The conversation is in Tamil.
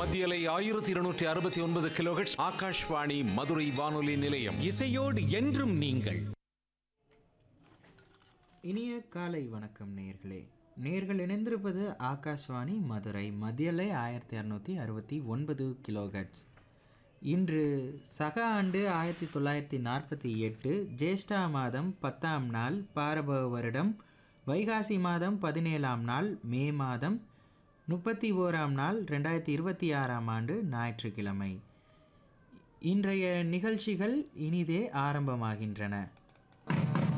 மத்தியலை ஆயிரத்தி இருநூற்றி அறுபத்தி ஒன்பது கிலோஹெட்ஸ் ஆகாஷ்வாணி மதுரை வானொலி நிலையம் இசையோடு என்றும் நீங்கள் இனிய காலை வணக்கம் நேர்களே நேர்கள் இணைந்திருப்பது ஆகாஷ்வாணி மதுரை மதியலை ஆயிரத்தி இரநூத்தி அறுபத்தி ஒன்பது கிலோகட்ஸ் இன்று சக ஆண்டு ஆயிரத்தி தொள்ளாயிரத்தி நாற்பத்தி எட்டு ஜேஷ்டா மாதம் பத்தாம் நாள் பாரபவ வருடம் வைகாசி மாதம் பதினேழாம் நாள் மே மாதம் முப்பத்தி ஓராம் நாள் ரெண்டாயிரத்தி இருபத்தி ஆறாம் ஆண்டு ஞாயிற்றுக்கிழமை இன்றைய நிகழ்ச்சிகள் இனிதே ஆரம்பமாகின்றன